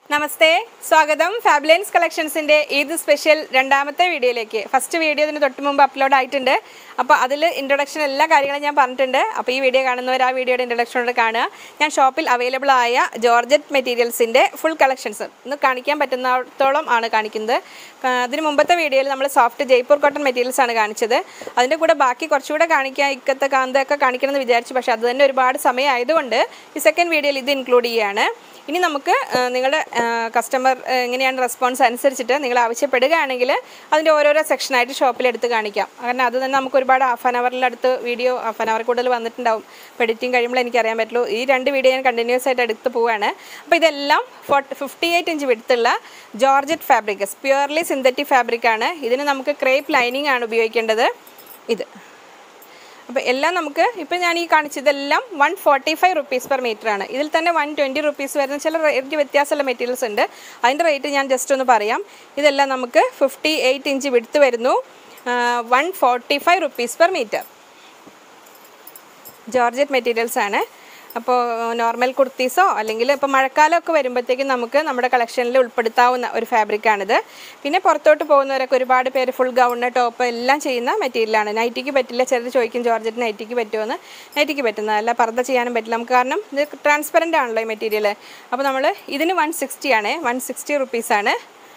നമസ്തേ സ്വാഗതം ഫാബുലൻസ് കളക്ഷൻസിൻ്റെ ഈദ് സ്പെഷ്യൽ രണ്ടാമത്തെ വീഡിയോയിലേക്ക് ഫസ്റ്റ് വീഡിയോ ഇതിന് തൊട്ട് മുമ്പ് അപ്ലോഡ് ആയിട്ടുണ്ട് അപ്പോൾ അതിൽ ഇൻട്രൊഡക്ഷൻ എല്ലാ കാര്യങ്ങളും ഞാൻ പറഞ്ഞിട്ടുണ്ട് അപ്പോൾ ഈ വീഡിയോ കാണുന്നവർ ആ വീഡിയോയുടെ ഇൻട്രൊഡക്ഷനോട് കാണുക ഞാൻ ഷോപ്പിൽ അവൈലബിൾ ആയ ജോർജറ്റ് മെറ്റീരിയൽസിൻ്റെ ഫുൾ കളക്ഷൻസ് ഇന്ന് കാണിക്കാൻ പറ്റുന്നിടത്തോളം ആണ് കാണിക്കുന്നത് ആ, അതിന് മുമ്പത്തെ വീഡിയോയിൽ നമ്മൾ സോഫ്റ്റ് ജയ്പൂർ കോട്ടൺ മെറ്റീരിയൽസ് ആണ് കാണിച്ചത് അതിൻ്റെ കൂടെ ബാക്കി കുറച്ചുകൂടെ കാണിക്കാൻ ഇക്കത്തെ കാന്തൊക്കെ കാണിക്കണമെന്ന് വിചാരിച്ചു പക്ഷേ അത് തന്നെ ഒരുപാട് സമയമായതുകൊണ്ട് ഈ സെക്കൻഡ് വീഡിയോയിൽ ഇത് ഇൻക്ലൂഡ് ചെയ്യുകയാണ് ഇനി നമുക്ക് ആ, നിങ്ങളുടെ കസ്റ്റമർ എങ്ങനെയാണ് റെസ്പോൺസ് അനുസരിച്ചിട്ട് നിങ്ങൾ ആവശ്യപ്പെടുകയാണെങ്കിൽ അതിൻ്റെ ഓരോരോ സെക്ഷനായിട്ട് ഷോപ്പിൽ എടുത്ത് കാണിക്കാം കാരണം അത് തന്നെ നമുക്ക് ഒരുപാട് ഹാഫ് ആൻ അവറിലടുത്ത് വീഡിയോ ഹാഫ് ആൻ അവർ കൂടുതൽ വന്നിട്ടുണ്ടാവും അപ്പോൾ എഡിറ്റിംഗ് കഴിയുമ്പോൾ എനിക്ക് അറിയാൻ പറ്റുള്ളൂ ഈ രണ്ട് വീഡിയോ ഞാൻ കണ്ടിന്യൂസ് ആയിട്ട് എടുത്ത് പോവുകയാണ് അപ്പോൾ ഇതെല്ലാം ഫോർട്ടി ഫിഫ്റ്റി എയ്റ്റ് ഇഞ്ച് വിടുത്തുള്ള ജോർജറ്റ് ഫാബ്രിക്സ് പ്യുവർലി സിന്തറ്റിക് ഫാബ്രിക്കാണ് ഇതിന് നമുക്ക് ക്രേപ്പ് ലൈനിങ് ആണ് ഉപയോഗിക്കേണ്ടത് ഇത് അപ്പോൾ എല്ലാം നമുക്ക് ഇപ്പോൾ ഞാൻ ഈ കാണിച്ചതെല്ലാം one forty five rupees per metre ആണ് ഇതിൽ തന്നെ വൺ ട്വൻറ്റി റുപ്പീസ് വരുന്ന ചില റേറ്റ് വ്യത്യാസമുള്ള മെറ്റീരിയൽസ് ഉണ്ട് അതിൻ്റെ റേറ്റ് ഞാൻ ജസ്റ്റ് ഒന്ന് പറയാം ഇതെല്ലാം നമുക്ക് ഫിഫ്റ്റി എയ്റ്റ് ഇഞ്ച് വിടുത്ത് വരുന്നു one forty five rupees per metre georgette materials ആണ് അപ്പോൾ നോർമൽ കുർത്തീസോ അല്ലെങ്കിൽ ഇപ്പോൾ മഴക്കാലമൊക്കെ വരുമ്പോഴത്തേക്കും നമുക്ക് നമ്മുടെ കളക്ഷനിൽ ഉൾപ്പെടുത്താവുന്ന ഒരു ഫാബ്രിക്കാണിത് പിന്നെ പുറത്തോട്ട് പോകുന്നവരൊക്കെ ഒരുപാട് പേര് ഫുൾ ഗൗണ് ടോപ്പ് എല്ലാം ചെയ്യുന്ന മെറ്റീരിയലാണ് നൈറ്റിക്ക് പറ്റില്ല ചിലർ ചോദിക്കും ജോർജറ്റ് നൈറ്റിക്ക് പറ്റുമെന്ന് നൈറ്റിക്ക് പറ്റുന്നതല്ല പർദ്ദ ചെയ്യാനും പറ്റില്ല നമുക്ക് കാരണം ഇത് ട്രാൻസ്പെറൻ്റ് ആണല്ലോ ഈ മെറ്റീരിയൽ അപ്പോൾ നമ്മൾ ഇതിന് വൺ സിക്സ്റ്റി ആണ് വൺ സിക്സ്റ്റി റുപ്പീസാണ്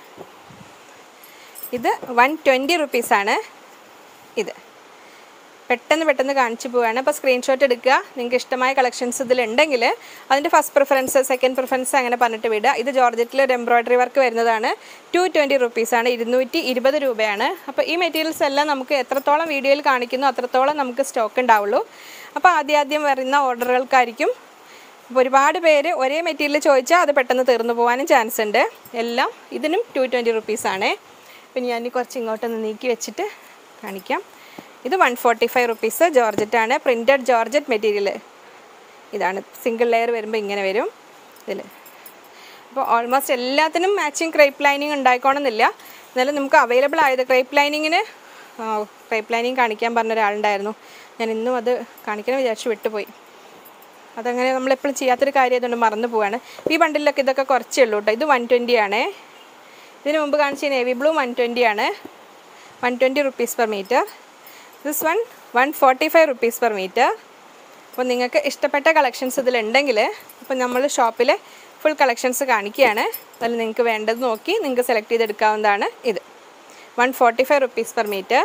ഇത് വൺ ട്വൻറ്റി റുപ്പീസാണ് ഇത് പെട്ടെന്ന് പെട്ടെന്ന് കാണിച്ചു പോവുകയാണ് അപ്പോൾ സ്ക്രീൻഷോട്ട് എടുക്കുക നിങ്ങൾക്ക് ഇഷ്ടമായ കളക്ഷൻസ് ഇതിലുണ്ടെങ്കിൽ അതിൻ്റെ ഫസ്റ്റ് പ്രിഫറൻസ് സെക്കൻഡ് പ്രിഫറൻസ് അങ്ങനെ പറഞ്ഞിട്ട് വിടുക ഇത് ജോർജറ്റിൽ ഒരു എംബ്രോയ്ഡറി വർക്ക് വരുന്നതാണ് ടു ട്വൻറ്റി റുപ്പീസാണ് ഇരുന്നൂറ്റി ഇരുപത് രൂപയാണ് അപ്പോൾ ഈ മെറ്റീരിയൽസ് എല്ലാം നമുക്ക് എത്രത്തോളം വീഡിയോയിൽ കാണിക്കുന്നു അത്രത്തോളം നമുക്ക് സ്റ്റോക്ക് ഉണ്ടാവുള്ളൂ അപ്പോൾ ആദ്യം ആദ്യം വരുന്ന ഓർഡറുകൾക്കായിരിക്കും അപ്പോൾ ഒരുപാട് പേര് ഒരേ മെറ്റീരിയൽ ചോദിച്ചാൽ അത് പെട്ടെന്ന് തീർന്നു പോകാനും ചാൻസ് ഉണ്ട് എല്ലാം ഇതിനും ടു ട്വൻറ്റി റുപ്പീസാണ് പിന്നെ ഞാൻ കുറച്ച് ഇങ്ങോട്ടൊന്ന് നീക്കി വെച്ചിട്ട് കാണിക്കാം ഇത് വൺ ഫോർട്ടി ഫൈവ് റുപ്പീസ് ജോർജറ്റാണ് പ്രിൻറ്റഡ് ജോർജറ്റ് മെറ്റീരിയൽ ഇതാണ് സിംഗിൾ ലെയർ വരുമ്പോൾ ഇങ്ങനെ വരും ഇതിൽ അപ്പോൾ ഓൾമോസ്റ്റ് എല്ലാത്തിനും മാച്ചിങ് ക്രേപ്പ് ലൈനിങ് ഉണ്ടായിക്കോണമെന്നില്ല എന്നാലും നമുക്ക് അവൈലബിൾ ആയത് ക്രേപ്പ് ലൈനിങ്ങിന് ക്രേപ്പ് ലൈനിങ് കാണിക്കാൻ പറഞ്ഞ ഒരാളുണ്ടായിരുന്നു ഞാൻ ഇന്നും അത് കാണിക്കണം വിചാരിച്ച് വിട്ടുപോയി അതങ്ങനെ നമ്മളെപ്പോഴും ചെയ്യാത്തൊരു കാര്യം ആയതുകൊണ്ട് മറന്നു പോവാണ് ഈ ബണ്ടിലൊക്കെ ഇതൊക്കെ കുറച്ചേ ഉള്ളൂ കേട്ടോ ഇത് വൺ ട്വൻറ്റി ആണേ ഇതിന് മുമ്പ് കാണിച്ച നേവി ബ്ലൂ വൺ ട്വൻറ്റി ആണ് one twenty rupees per metre this one one forty five rupees per metre അപ്പോൾ നിങ്ങൾക്ക് ഇഷ്ടപ്പെട്ട കളക്ഷൻസ് ഇതിലുണ്ടെങ്കിൽ അപ്പോൾ നമ്മൾ ഷോപ്പിൽ ഫുൾ കളക്ഷൻസ് കാണിക്കുകയാണ് അതിൽ നിങ്ങൾക്ക് വേണ്ടത് നോക്കി നിങ്ങൾക്ക് സെലക്ട് ചെയ്തെടുക്കാവുന്നതാണ് ഇത് one forty five rupees per metre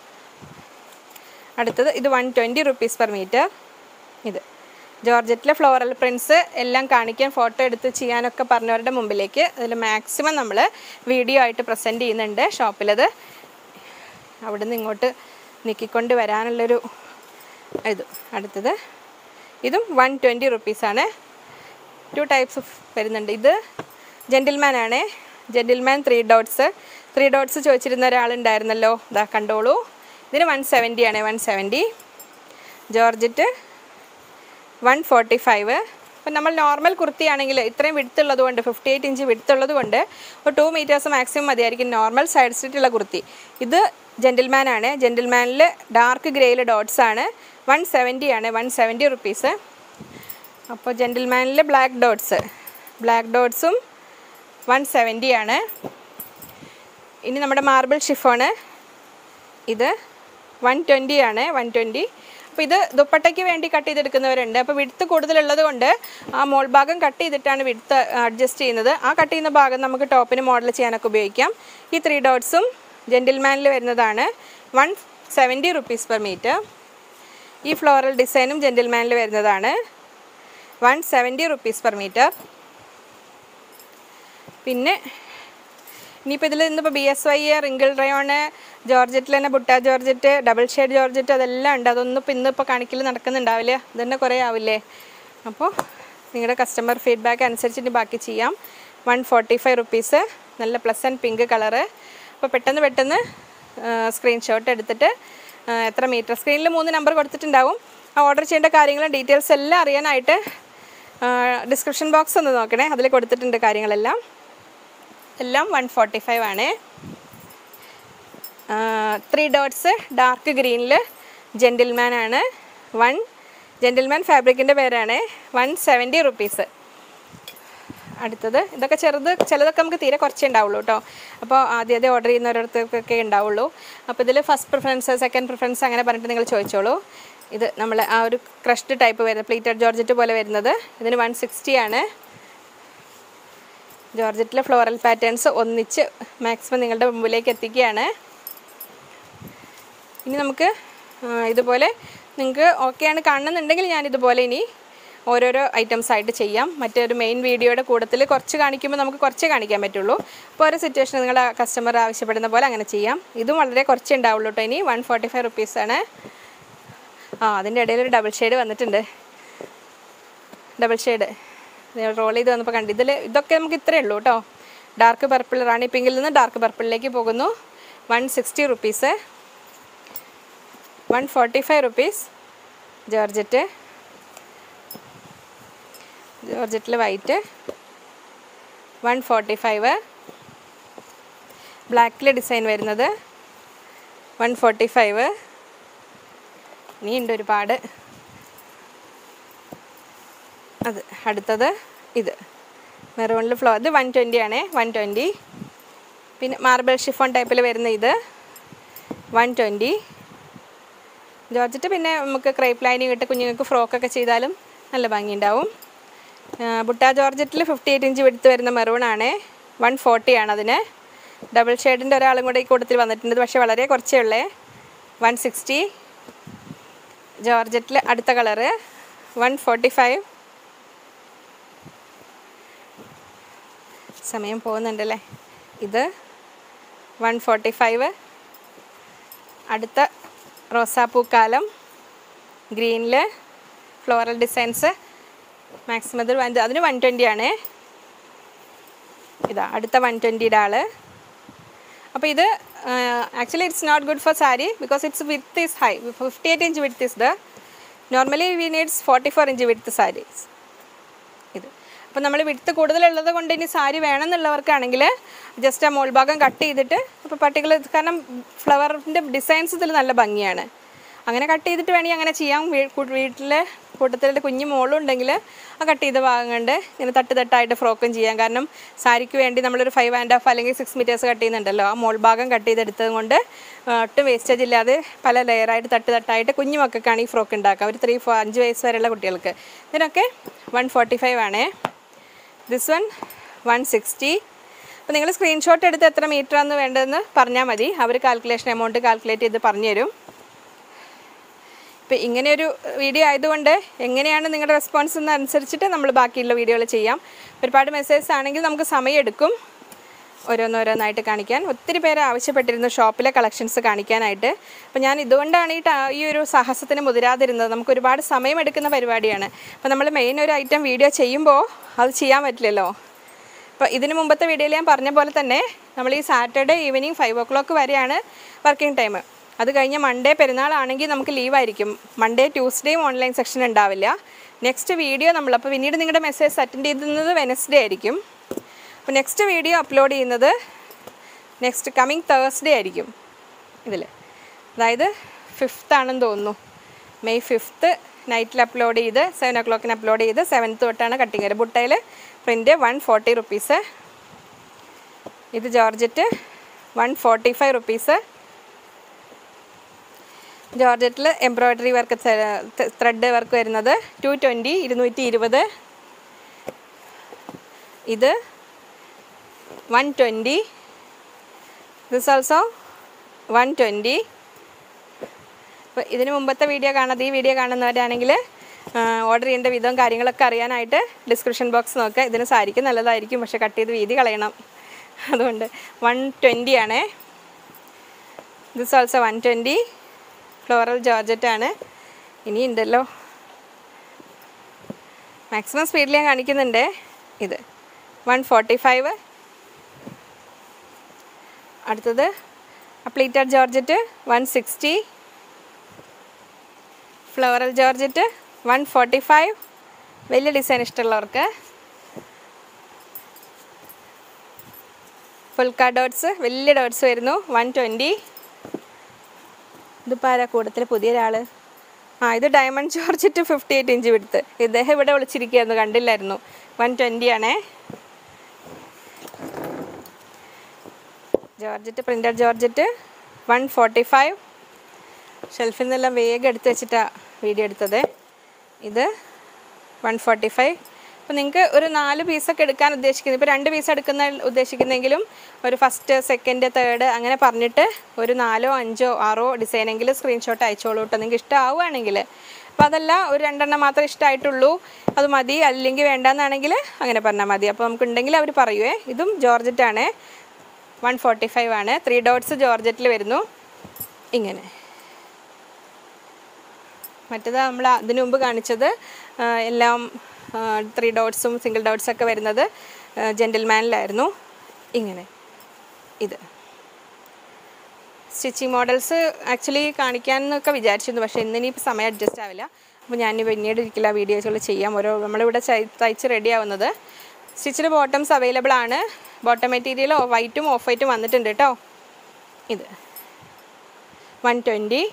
അടുത്തത് ഇത് one twenty rupees per metre ഇത് ജോർജറ്റിലെ ഫ്ലോറൽ പ്രിൻസ് എല്ലാം കാണിക്കാൻ ഫോട്ടോ എടുത്ത് ചെയ്യാനൊക്കെ പറഞ്ഞവരുടെ മുമ്പിലേക്ക് അതിൽ മാക്സിമം നമ്മൾ വീഡിയോ ആയിട്ട് പ്രസൻറ്റ് ചെയ്യുന്നുണ്ട് ഷോപ്പിലത് അവിടെ നിന്ന് ഇങ്ങോട്ട് നീക്കിക്കൊണ്ട് വരാനുള്ളൊരു ഇത് അടുത്തത് ഇതും വൺ ട്വൻറ്റി റുപ്പീസാണ് ടു ടൈപ്സ് ഓഫ് വരുന്നുണ്ട് ഇത് ജെൻറ്റിൽമാൻ ആണ് gentleman three dots three dots ചോദിച്ചിരുന്ന ഒരാളുണ്ടായിരുന്നല്ലോ ഇതാ കണ്ടോളൂ ഇതിന് വൺ സെവൻറ്റി ആണ് one seventy georgette one forty five അപ്പം നമ്മൾ നോർമൽ കുർത്തിയാണെങ്കിൽ ഇത്രയും വിടുത്തുള്ളത് കൊണ്ട് ഫിഫ്റ്റി എയ്റ്റ് ഇഞ്ച് വിടുത്തുള്ളത് കൊണ്ട് ഒരു ടു മീറ്റേഴ്സ് മാക്സിമം മതിയായിരിക്കും നോർമൽ സൈഡ് സ്റ്റിറ്റുള്ള കുർത്തി ഇത് ജെൻറ്റിൽമാൻ ആണ് ജെൻറ്റിൽമാനിൽ ഡാർക്ക് ഗ്രേയിൽ ഡോട്ട്സ് ആണ് വൺ സെവൻറ്റി ആണ് വൺ സെവൻറ്റി റുപ്പീസ് അപ്പോൾ ജെൻറ്റിൽമാനിൽ ബ്ലാക്ക് ഡോട്ട്സ് ബ്ലാക്ക് ഡോട്ട്സും വൺ സെവൻറ്റി ആണ് ഇനി നമ്മുടെ മാർബിൾ ഷിഫോണ് ഇത് വൺ ട്വൻറ്റി ആണ് വൺ ട്വൻറ്റി അപ്പോൾ ഇത് ദുപ്പട്ടയ്ക്ക് വേണ്ടി കട്ട് ചെയ്തെടുക്കുന്നവരുണ്ട് അപ്പോൾ വിടുത്ത് കൂടുതലുള്ളത് കൊണ്ട് ആ മോൾ ഭാഗം കട്ട് ചെയ്തിട്ടാണ് വിടുത്ത് അഡ്ജസ്റ്റ് ചെയ്യുന്നത് ആ കട്ട് ചെയ്യുന്ന ഭാഗം നമുക്ക് ടോപ്പിന് മോഡൽ ചെയ്യാനൊക്കെ ഉപയോഗിക്കാം ഈ ത്രീ ഡോട്ട്സും ജെൻറ്റിൽമാനിൽ വരുന്നതാണ് one seventy rupees per metre ഈ ഫ്ലോറൽ ഡിസൈനും ജെൻറ്റിൽമാനിൽ വരുന്നതാണ് one seventy rupees per metre പിന്നെ ഇനിയിപ്പോൾ ഇതിൽ ഇന്നിപ്പോൾ B S Y wrinkle rayon ജോർജറ്റിൽ തന്നെ butta georgette double shade georgette അതെല്ലാം ഉണ്ട് അതൊന്നും ഇപ്പോൾ ഇന്നിപ്പോൾ കാണിക്കൽ നടക്കുന്നുണ്ടാവില്ല ഇത് തന്നെ കുറേ ആവില്ലേ അപ്പോൾ നിങ്ങളുടെ കസ്റ്റമർ ഫീഡ്ബാക്ക് അനുസരിച്ചിട്ട് ബാക്കി ചെയ്യാം വൺ ഫോർട്ടി ഫൈവ് റുപ്പീസ് നല്ല പ്ലസ് ആൻഡ് പിങ്ക് കളറ് അപ്പോൾ പെട്ടെന്ന് പെട്ടെന്ന് സ്ക്രീൻഷോട്ട് എടുത്തിട്ട് ആ, എത്ര മീറ്റർ സ്ക്രീനിൽ മൂന്ന് നമ്പർ കൊടുത്തിട്ടുണ്ടാവും ആ ഓർഡർ ചെയ്യേണ്ട കാര്യങ്ങളും ഡീറ്റെയിൽസ് എല്ലാം അറിയാനായിട്ട് ഡിസ്ക്രിപ്ഷൻ ബോക്സ് ഒന്ന് നോക്കണേ അതിൽ കൊടുത്തിട്ടുണ്ട് കാര്യങ്ങളെല്ലാം എല്ലാം വൺ ഫോർട്ടി ഫൈവ് ആണ് ത്രീ ഡോട്ട്സ് ഡാർക്ക് ഗ്രീനിൽ ജെൻറ്റിൽമാൻ ആണ് വൺ ജെൻറ്റിൽമാൻ ഫാബ്രിക്കിൻ്റെ പേരാണ് വൺ സെവൻറ്റി റുപ്പീസ് അടുത്തത് ഇതൊക്കെ ചെറുത് ചിലതൊക്കെ നമുക്ക് തീരെ കുറച്ചേ ഉണ്ടാവുള്ളൂ കേട്ടോ അപ്പോൾ ആദ്യം ആദ്യം ഓർഡർ ചെയ്യുന്നവരടുത്തൊക്കെ ഉണ്ടാവുള്ളൂ അപ്പോൾ ഇതിൽ ഫസ്റ്റ് പ്രിഫറൻസ് സെക്കൻഡ് പ്രിഫറൻസ് അങ്ങനെ പറഞ്ഞിട്ട് നിങ്ങൾ ചോദിച്ചോളൂ ഇത് നമ്മൾ ആ ഒരു ക്രഷ്ഡ് ടൈപ്പ് വരുന്നത് പ്ലീറ്റഡ് ജോർജറ്റ് പോലെ വരുന്നത് ഇതിന് വൺ സിക്സ്റ്റി ആണ് ജോർജറ്റിലെ ഫ്ലോറൽ പാറ്റേൺസ് ഒന്നിച്ച് മാക്സിമം നിങ്ങളുടെ മുമ്പിലേക്ക് എത്തിക്കുകയാണ് ഇനി നമുക്ക് ആ, ഇതുപോലെ നിങ്ങൾക്ക് ഓക്കെയാണ് കാണുന്നുണ്ടെങ്കിൽ ഞാൻ ഇതുപോലെ ഇനി ഓരോരോ ഐറ്റംസ് ആയിട്ട് ചെയ്യാം മറ്റൊരു മെയിൻ വീഡിയോയുടെ കൂട്ടത്തിൽ കുറച്ച് കാണിക്കുമ്പോൾ നമുക്ക് കുറച്ചേ കാണിക്കാൻ പറ്റുള്ളൂ അപ്പോൾ ഓരോ സിറ്റുവേഷൻ നിങ്ങളുടെ കസ്റ്റമർ ആവശ്യപ്പെടുന്ന പോലെ അങ്ങനെ ചെയ്യാം ഇതും വളരെ കുറച്ചേ ഉണ്ടാവുള്ളൂ കേട്ടോ ഇനി വൺ ഫോർട്ടി ഫൈവ് റുപ്പീസാണ് ആ അതിൻ്റെ ഇടയിൽ ഒരു ഡബിൾ ഷെയ്ഡ് വന്നിട്ടുണ്ട് ഡബിൾ ഷെയ്ഡ് റോൾ ചെയ്ത് വന്നപ്പോൾ കണ്ടു ഇതിൽ ഇതൊക്കെ നമുക്ക് ഇത്രയേ ഉള്ളൂ കേട്ടോ ഡാർക്ക് പർപ്പിൾ റാണി പിങ്കിൽ നിന്ന് ഡാർക്ക് പർപ്പിളിലേക്ക് പോകുന്നു one sixty rupees one forty five rupees georgette ജോർജറ്റിൽ വൈറ്റ് വൺ ഫോർട്ടി ഫൈവ് ബ്ലാക്കിൽ ഡിസൈൻ വരുന്നത് വൺ ഫോർട്ടി ഫൈവ് ഇനിയുണ്ട് ഒരുപാട് അത് അടുത്തത് ഇത് മെറൂണിൽ ഫ്ലോ ഇത് വൺ ട്വൻറ്റി ആണേ വൺ ട്വൻറ്റി പിന്നെ മാർബിൾ ഷിഫോൺ ടൈപ്പിൽ വരുന്ന ഇത് വൺ ട്വൻറ്റി ജോർജറ്റ് പിന്നെ നമുക്ക് ക്രൈപ്പ് ലൈനിങ് ഇട്ട് കുഞ്ഞുങ്ങൾക്ക് ഫ്രോക്കൊക്കെ ചെയ്താലും നല്ല ഭംഗിയുണ്ടാവും ആ, ബുട്ട ജോർജറ്റിൽ ഫിഫ്റ്റി എയ്റ്റ് ഇഞ്ച് വെടുത്ത് വരുന്ന മെറൂൺ ആണ് വൺ ഫോർട്ടി ആണ് അതിന് ഡബിൾ ഷെയ്ഡിൻ്റെ ഒരാളും കൂടെ ഈ കൂട്ടത്തിൽ വന്നിട്ടുണ്ട് ഇത് പക്ഷേ വളരെ കുറച്ചേ ഉള്ളേ വൺ സിക്സ്റ്റി ജോർജറ്റിൽ അടുത്ത കളറ് വൺ ഫോർട്ടി ഫൈവ് സമയം പോകുന്നുണ്ടല്ലേ ഇത് വൺ ഫോർട്ടി ഫൈവ് അടുത്ത റോസാപ്പൂക്കാലം ഗ്രീനിൽ ഫ്ലോറൽ ഡിസൈൻസ് മാക്സിമം ഇതിൽ വൻ അതിന് വൺ ട്വൻറ്റി ആണ് ഇതാ അടുത്ത വൺ ട്വൻറ്റിയുടെ ആള് അപ്പോൾ ഇത് actually it's not good for sari because it's width is high fifty eight inch width is the normally we needs forty four inch width saris ഇത് അപ്പോൾ നമ്മൾ വിടുത്ത് കൂടുതലുള്ളത് കൊണ്ട് ഇനി സാരി വേണമെന്നുള്ളവർക്കാണെങ്കിൽ ജസ്റ്റ് ആ മോൾ ഭാഗം കട്ട് ചെയ്തിട്ട് അപ്പോൾ പർട്ടിക്കുലർ കാരണം ഫ്ലവറിൻ്റെ ഡിസൈൻസ് ഇതിൽ നല്ല ഭംഗിയാണ് അങ്ങനെ കട്ട് ചെയ്തിട്ട് വേണമെങ്കിൽ അങ്ങനെ ചെയ്യാം വീ- കു- വീട്ടിലെ കൂട്ടത്തിലെ കുഞ്ഞു മോളും ഉണ്ടെങ്കിൽ ആ കട്ട് ചെയ്ത ഭാഗം കൊണ്ട് ഇങ്ങനെ തട്ട് തട്ടായിട്ട് ഫ്രോക്കും ചെയ്യാം കാരണം സാരിക്ക് വേണ്ടി നമ്മളൊരു ഫൈവ് ആൻഡ് ഹാഫ് അല്ലെങ്കിൽ സിക്സ് മീറ്റേഴ്സ് കട്ട് ചെയ്യുന്നുണ്ടല്ലോ ആ മോൾ ഭാഗം കട്ട് ചെയ്തെടുത്തത് കൊണ്ട് ആ, ഒട്ടും വേസ്റ്റേജ് ഇല്ലാതെ പല ലെയറായിട്ട് തട്ട് തട്ടായിട്ട് കുഞ്ഞു മക്കൾക്കാണ് ഈ ഫ്രോക്ക് ഉണ്ടാക്കുക ഒരു ത്രീ ഫോർ അഞ്ച് വയസ്സ് വരെയുള്ള കുട്ടികൾക്ക് ഇതിനൊക്കെ വൺ ഫോർട്ടി ഫൈവ് ആണേ ദിസ് വൺ വൺ സിക്സ്റ്റി അപ്പോൾ നിങ്ങൾ സ്ക്രീൻഷോട്ട് എടുത്ത് എത്ര മീറ്റർ ആണ് വേണ്ടതെന്ന് പറഞ്ഞാൽ മതി അവർ കാൽക്കുലേഷൻ എമൗണ്ട് കാൽക്കുലേറ്റ് ചെയ്ത് പറഞ്ഞു തരും ഇപ്പോൾ ഇങ്ങനെയൊരു വീഡിയോ ആയതുകൊണ്ട് എങ്ങനെയാണ് നിങ്ങളുടെ റെസ്പോൺസ് എന്ന് അനുസരിച്ചിട്ട് നമ്മൾ ബാക്കിയുള്ള വീഡിയോകൾ ചെയ്യാം ഒരുപാട് മെസ്സേജസ് ആണെങ്കിൽ നമുക്ക് സമയമെടുക്കും ഓരോന്നോരോന്നായിട്ട് കാണിക്കാൻ ഒത്തിരി പേര് ആവശ്യപ്പെട്ടിരുന്നു ഷോപ്പിലെ കളക്ഷൻസ് കാണിക്കാനായിട്ട് അപ്പോൾ ഞാൻ ഇതുകൊണ്ടാണ് ഈ ട- ഈ ഒരു സാഹസത്തിന് മുതിരാതിരുന്നത് നമുക്ക് ഒരുപാട് സമയമെടുക്കുന്ന പരിപാടിയാണ് അപ്പോൾ നമ്മൾ മെയിൻ ഒരു ഐറ്റം വീഡിയോ ചെയ്യുമ്പോൾ അത് ചെയ്യാൻ പറ്റില്ലല്ലോ അപ്പോൾ ഇതിന് മുമ്പത്തെ വീഡിയോയിൽ ഞാൻ പറഞ്ഞ പോലെ തന്നെ നമ്മൾ ഈ Saturday evening five o'clock വരെയാണ് വർക്കിംഗ് ടൈം അത് കഴിഞ്ഞ് മൺഡേ പെരുന്നാളാണെങ്കിൽ നമുക്ക് ലീവായിരിക്കും മൺഡേ ട്യൂസ്ഡേയും ഓൺലൈൻ സെക്ഷൻ ഉണ്ടാവില്ല നെക്സ്റ്റ് വീഡിയോ നമ്മൾ അപ്പോൾ പിന്നീട് നിങ്ങളുടെ മെസ്സേജ് അറ്റൻഡ് ചെയ്യുന്നത് വെനസ്ഡേ ആയിരിക്കും അപ്പോൾ നെക്സ്റ്റ് വീഡിയോ അപ്ലോഡ് ചെയ്യുന്നത് നെക്സ്റ്റ് കമ്മിങ് തേഴ്സ്ഡേ ആയിരിക്കും ഇതിൽ അതായത് ഫിഫ്ത്ത് ആണെന്ന് തോന്നുന്നു മെയ് ഫിഫ്ത്ത് നൈറ്റിൽ അപ്ലോഡ് ചെയ്ത് സെവൻ ഓ ക്ലോക്കിന് അപ്ലോഡ് ചെയ്ത് സെവൻത്ത് തൊട്ടാണ് കട്ടിങ് വരും ബുട്ടയിൽ പ്രിൻറ്റ് വൺ ഫോർട്ടി റുപ്പീസ് ഇത് georgette one forty five rupees ജോർജറ്റിൽ എംബ്രോയ്ഡറി വർക്ക് ത്രെഡ് വർക്ക് വരുന്നത് ടു ട്വൻറ്റി ഇരുന്നൂറ്റി ഇരുപത് ഇത് one twenty this also one twenty അപ്പോൾ ഇതിന് മുമ്പത്തെ വീഡിയോ കാണാതെ ഈ വീഡിയോ കാണുന്നവരാണെങ്കിൽ ഓർഡർ ചെയ്യേണ്ട വിധവും കാര്യങ്ങളൊക്കെ അറിയാനായിട്ട് ഡിസ്ക്രിപ്ഷൻ ബോക്സ് നോക്കുക ഇതിന് സാരിക്ക് നല്ലതായിരിക്കും പക്ഷേ കട്ട് ചെയ്ത് വീതി കളയണം അതുകൊണ്ട് വൺ ട്വൻറ്റി ആണേ this also one twenty floral georgette ആണ് ഇനി ഉണ്ടല്ലോ മാക്സിമം സ്പീഡിൽ ഞാൻ കാണിക്കുന്നുണ്ട് ഇത് വൺ ഫോർട്ടി ഫൈവ് അടുത്തത് a pleated georgette one sixty floral georgette one forty five വലിയ ഡിസൈൻ ഇഷ്ടമുള്ളവർക്ക് ഫുൾക്ക ഡോട്ട്സ് വലിയ ഡോട്ട്സ് വരുന്നു വൺ ട്വൻറ്റി ഇതിപ്പോൾ ആരാ കൂട്ടത്തിൽ പുതിയൊരാൾ ആ ഇത് diamond georgette fifty eight inch വിടുത്ത് ഇദ്ദേഹം ഇവിടെ വിളിച്ചിരിക്കുകയായിരുന്നു കണ്ടില്ലായിരുന്നു വൺ ട്വൻറ്റി ആണേ georgette printed georgette one forty five ഷെൽഫിൽ നിന്നെല്ലാം വേഗം എടുത്ത് വെച്ചിട്ടാണ് വീഡിയോ എടുത്തത് ഇത് വൺ ഫോർട്ടി ഫൈവ് അപ്പോൾ നിങ്ങൾക്ക് ഒരു നാല് പീസൊക്കെ എടുക്കാൻ ഉദ്ദേശിക്കുന്നത് ഇപ്പോൾ രണ്ട് പീസ് എടുക്കുന്ന ഉദ്ദേശിക്കുന്നെങ്കിലും ഒരു ഫസ്റ്റ് സെക്കൻഡ് തേർഡ് അങ്ങനെ പറഞ്ഞിട്ട് ഒരു നാലോ അഞ്ചോ ആറോ ഡിസൈനെങ്കിലും സ്ക്രീൻഷോട്ട് അയച്ചോളൂ കേട്ടോ നിങ്ങൾക്ക് ഇഷ്ടമാവുകയാണെങ്കിൽ അപ്പോൾ അതല്ല ഒരു രണ്ടെണ്ണം മാത്രമേ ഇഷ്ടമായിട്ടുള്ളൂ അത് മതി അല്ലെങ്കിൽ വേണ്ടാന്നാണെങ്കിൽ അങ്ങനെ പറഞ്ഞാൽ മതി അപ്പോൾ നമുക്ക് ഉണ്ടെങ്കിൽ അവർ പറയുവേ ഇതും ജോർജറ്റാണ് വൺ ഫോർട്ടി ഫൈവ് ആണ് ത്രീ ഡോട്ട്സ് ജോർജറ്റിൽ വരുന്നു ഇങ്ങനെ മറ്റേത് നമ്മൾ അതിനു മുമ്പ് കാണിച്ചത് ആ, എല്ലാം ത്രീ ഡോട്ട്സും സിംഗിൾ ഡോട്ട്സ് ഒക്കെ വരുന്നത് ജെൻറ്റിൽമാനിലായിരുന്നു ഇങ്ങനെ ഇത് സ്റ്റിച്ചിങ് മോഡൽസ് ആക്ച്വലി കാണിക്കാൻ എന്നൊക്കെ വിചാരിച്ചിരുന്നു പക്ഷേ ഇന്നിനിപ്പോൾ സമയം അഡ്ജസ്റ്റ് ആവില്ല അപ്പോൾ ഞാൻ പിന്നീട് ഒരിക്കലും ആ വീഡിയോസുകൾ ചെയ്യാം ഓരോ നമ്മളിവിടെ ചൈ- തയ്ച്ച് റെഡി ആവുന്നത് സ്റ്റിച്ചിന് ബോട്ടംസ് അവൈലബിൾ ആണ് ബോട്ടം മെറ്റീരിയൽ വൈറ്റും ഓഫ് വൈറ്റും വന്നിട്ടുണ്ട് കേട്ടോ ഇത് one twenty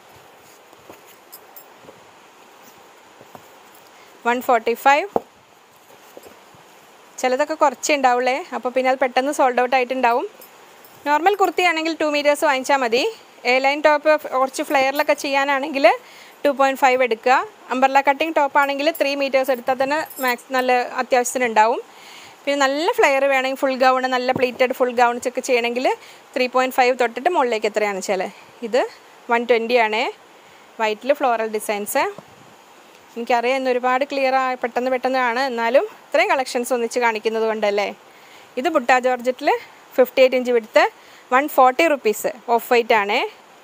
one forty five ചിലതൊക്കെ കുറച്ചേ ഉണ്ടാവുള്ളേ അപ്പോൾ പിന്നെ അത് പെട്ടെന്ന് സോൾഡ് ഔട്ട് ആയിട്ടുണ്ടാവും നോർമൽ കുർത്തി ആണെങ്കിൽ ടു മീറ്റേഴ്സ് വാങ്ങിച്ചാൽ മതി എ ലൈൻ ടോപ്പ് കുറച്ച് ഫ്ലെയറിലൊക്കെ ചെയ്യാനാണെങ്കിൽ ടു പോയിൻറ്റ് ഫൈവ് എടുക്കുക അംബർല കട്ടിങ് ടോപ്പ് ആണെങ്കിൽ ത്രീ മീറ്റേഴ്സ് എടുത്താൽ തന്നെ മാക്സ് നല്ല അത്യാവശ്യത്തിന് ഉണ്ടാവും പിന്നെ നല്ല ഫ്ലെയർ വേണമെങ്കിൽ ഫുൾ ഗൗൺ നല്ല പ്ലീറ്റഡ് ഫുൾ ഗൗൺസ് ഒക്കെ ചെയ്യണമെങ്കിൽ ത്രീ പോയിൻറ്റ് ഫൈവ് തൊട്ടിട്ട് മുകളിലേക്ക് എത്രയാണ് വെച്ചാൽ ഇത് വൺ ട്വൻറ്റി ആണേ വൈറ്റിൽ ഫ്ലോറൽ ഡിസൈൻസ് എനിക്കറിയാം ഇന്ന് ഒരുപാട് ക്ലിയർ ആ പെട്ടെന്ന് പെട്ടെന്നാണ് എന്നാലും ഇത്രയും കളക്ഷൻസ് ഒന്നിച്ച് കാണിക്കുന്നത് കൊണ്ടല്ലേ ഇത് ബുട്ട ജോർജറ്റിൽ ഫിഫ്റ്റി എയ്റ്റ് ഇഞ്ച് വിടുത്ത് one forty rupees off white ആണേ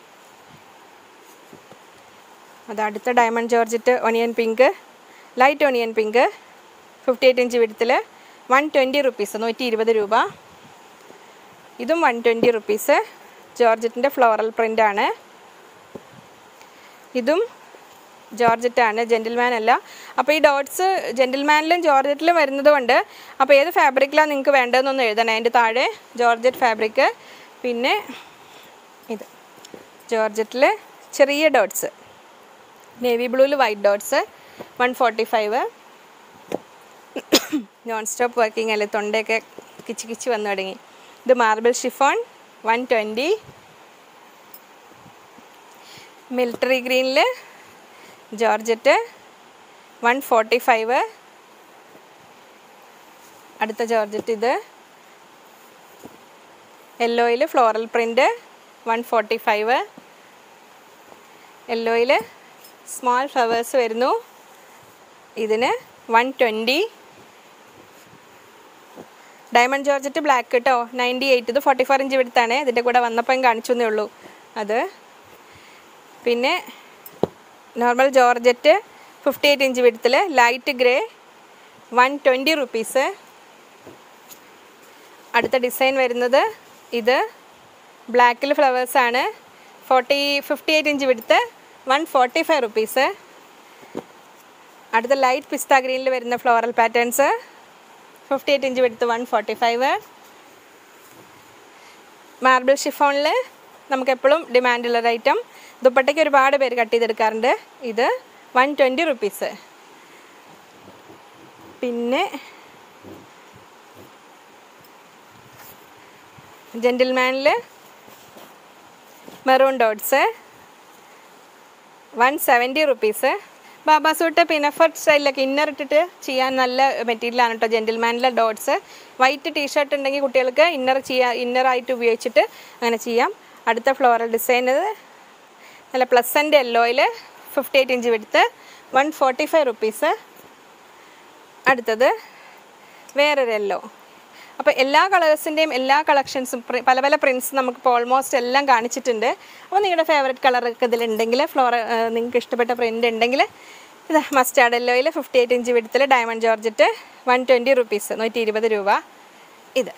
അത് അടുത്ത diamond georgette onion pink light onion pink fifty eight inch വിടുത്തിൽ വൺ ട്വൻറ്റി റുപ്പീസ് നൂറ്റി ഇരുപത് രൂപ ഇതും വൺ ട്വൻറ്റി റുപ്പീസ് ജോർജറ്റിൻ്റെ ഫ്ലോറൽ പ്രിൻ്റാണ് ഇതും ജോർജറ്റാണ് ജെൻറ്റിൽമാൻ അല്ല അപ്പോൾ ഈ ഡോട്ട്സ് ജെൻറ്റിൽമാനിലും ജോർജറ്റിലും വരുന്നത് കൊണ്ട് അപ്പോൾ ഏത് ഫാബ്രിക്കിലാണ് നിങ്ങൾക്ക് വേണ്ടതെന്നൊന്ന് എഴുതണേ അതിൻ്റെ താഴെ ജോർജറ്റ് ഫാബ്രിക്ക് പിന്നെ ഇത് ജോർജറ്റിൽ ചെറിയ ഡോട്ട്സ് നേവി ബ്ലൂവിൽ white dots one forty five non stop working അല്ലേ തൊണ്ടയൊക്കെ കിച്ച് കിച്ച് വന്നു തുടങ്ങി ഇത് marble chiffon one twenty military ഗ്രീനിൽ ജോർജറ്റ് വൺ ഫോർട്ടി ഫൈവ് അടുത്ത ജോർജറ്റ് ഇത് യെല്ലോയിൽ floral print one forty five യെല്ലോയിൽ സ്മോൾ ഫ്ലവേഴ്സ് വരുന്നു ഇതിന് one twenty diamond georgette black കേട്ടോ നയൻറ്റി എയ്റ്റ് ഇത് ഫോർട്ടി ഫോർ ഇഞ്ച് വിടുത്താണ് ഇതിൻ്റെ കൂടെ വന്നപ്പം കാണിച്ചു എന്നേ ഉള്ളൂ അത് പിന്നെ normal georgette fifty eight inch വിടുത്തിൽ light grey one twenty rupees അടുത്ത ഡിസൈൻ വരുന്നത് ഇത് ബ്ലാക്കിൽ ഫ്ലവേഴ്സാണ് ഫോർട്ടി ഫിഫ്റ്റി എയ്റ്റ് ഇഞ്ച് വിടുത്ത് വൺ ഫോർട്ടി ഫൈവ് റുപ്പീസ് അടുത്ത ലൈറ്റ് പിസ്ത ഗ്രീനിൽ വരുന്ന floral patterns fifty eight inch വിടുത്ത് വൺ ഫോർട്ടി ഫൈവ് മാർബിൾ ഷിഫോണിൽ നമുക്ക് എപ്പോഴും ഡിമാൻഡുള്ള ഒരു ഐറ്റം ദുപ്പട്ടയ്ക്ക് ഒരുപാട് പേര് കട്ട് ചെയ്തെടുക്കാറുണ്ട് ഇത് വൺ ട്വൻറ്റി റുപ്പീസ് പിന്നെ ജെൻറ്റിൽമാനിൽ maroon dots one seventy rupees baba suit pinafore സ്റ്റൈലിലൊക്കെ ഇന്നർ ഇട്ടിട്ട് ചെയ്യാൻ നല്ല മെറ്റീരിയലാണ് കേട്ടോ ജെൻറ്റിൽമാനിലെ ഡോട്ട്സ് വൈറ്റ് ടീഷർട്ട് ഉണ്ടെങ്കിൽ കുട്ടികൾക്ക് ഇന്നർ ചെയ്യാൻ ഇന്നറായിട്ട് ഉപയോഗിച്ചിട്ട് അങ്ങനെ ചെയ്യാം അടുത്ത ഫ്ലോറൽ ഡിസൈൻ നല്ല പ്ലസൻ്റ് യെല്ലോയിൽ ഫിഫ്റ്റി എയ്റ്റ് ഇഞ്ച് വിടുത്ത് വൺ ഫോർട്ടി ഫൈവ് റുപ്പീസ് അടുത്തത് വേറൊരു യെല്ലോ അപ്പോൾ എല്ലാ കളേഴ്സിൻ്റെയും എല്ലാ കളക്ഷൻസും പല പല പ്രിൻറ്റ്സ് നമുക്കിപ്പോൾ ഓൾമോസ്റ്റ് എല്ലാം കാണിച്ചിട്ടുണ്ട് അപ്പോൾ നിങ്ങളുടെ ഫേവറേറ്റ് കളറൊക്കെ ഇതിലുണ്ടെങ്കിൽ ഫ്ലോറ നിങ്ങൾക്ക് ഇഷ്ടപ്പെട്ട പ്രിൻ്റ് ഉണ്ടെങ്കിൽ ഇത് മസ്റ്റാർഡ് യെല്ലോയിൽ ഫിഫ്റ്റി എയ്റ്റ് ഇഞ്ച് വിടുത്തിൽ diamond georgette one twenty rupees നൂറ്റി ഇരുപത് രൂപ ഇത്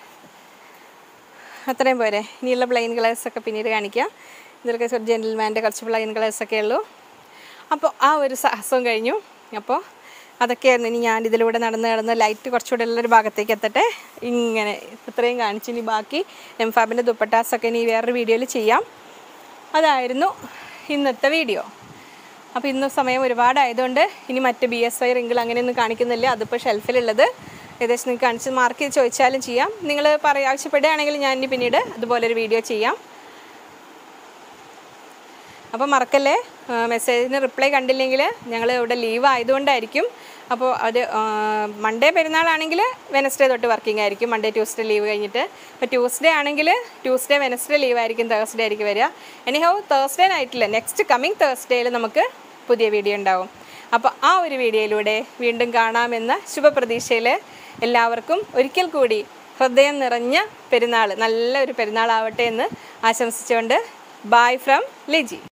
അത്രയും പോരെ ഇനിയുള്ള പ്ലെയിൻ കളേഴ്സൊക്കെ പിന്നീട് കാണിക്കാം ഇതിലൊക്കെ ജെൻറ്റിൽമാൻ്റെ കുറച്ച് പ്ലെയിൻ കളേഴ്സൊക്കെ ഉള്ളൂ അപ്പോൾ ആ ഒരു സാഹസവും കഴിഞ്ഞു അപ്പോൾ അതൊക്കെയായിരുന്നു ഇനി ഞാൻ ഇതിലൂടെ നടന്ന് നടന്ന് ലൈറ്റ് കുറച്ചുകൂടെ ഉള്ളൊരു ഭാഗത്തേക്ക് എത്തട്ടെ ഇങ്ങനെ ഇത്രയും കാണിച്ചു ഇനി ബാക്കി എംഫാബിൻ്റെ ദുപ്പട്ടാസൊക്കെ ഇനി വേറൊരു വീഡിയോയിൽ ചെയ്യാം അതായിരുന്നു ഇന്നത്തെ വീഡിയോ അപ്പോൾ ഇന്ന് സമയം ഒരുപാടായതുകൊണ്ട് ഇനി മറ്റ് ബി എസ് വൈ റിങ്കിൾ അങ്ങനെയൊന്നും കാണിക്കുന്നില്ല അതിപ്പോൾ ഷെൽഫിലുള്ളത് ഏകദേശം നിങ്ങൾക്ക് കാണിച്ച് മാർക്ക് ചെയ്ത് ചോദിച്ചാലും ചെയ്യാം നിങ്ങൾ പറയ ആവശ്യപ്പെടുകയാണെങ്കിൽ ഞാൻ ഇനി പിന്നീട് അതുപോലൊരു വീഡിയോ ചെയ്യാം അപ്പോൾ മറക്കല്ലേ മെസ്സേജിന് റിപ്ലൈ കണ്ടില്ലെങ്കിൽ ഞങ്ങൾ ഇവിടെ ലീവ് ആയതുകൊണ്ടായിരിക്കും അപ്പോൾ അത് മൺഡേ പെരുന്നാളാണെങ്കിൽ വെനസ്ഡേ തൊട്ട് വർക്കിംഗ് ആയിരിക്കും മൺഡേ ട്യൂസ്ഡേ ലീവ് കഴിഞ്ഞിട്ട് ഇപ്പോൾ ട്യൂസ്ഡേ ആണെങ്കിൽ ട്യൂസ്ഡേ വെനസ്ഡേ ലീവ് ആയിരിക്കും തേഴ്സ്ഡേ ആയിരിക്കും വരിക anyhow Thursday night next coming തേഴ്സ്ഡേയിൽ നമുക്ക് പുതിയ വീഡിയോ ഉണ്ടാവും അപ്പോൾ ആ ഒരു വീഡിയോയിലൂടെ വീണ്ടും കാണാമെന്ന ശുഭപ്രതീക്ഷയിൽ എല്ലാവർക്കും ഒരിക്കൽ കൂടി ഹൃദയം നിറഞ്ഞ പെരുന്നാൾ നല്ലൊരു പെരുന്നാളാവട്ടെ എന്ന് ആശംസിച്ചുകൊണ്ട് ബായ് ഫ്രം ലിജി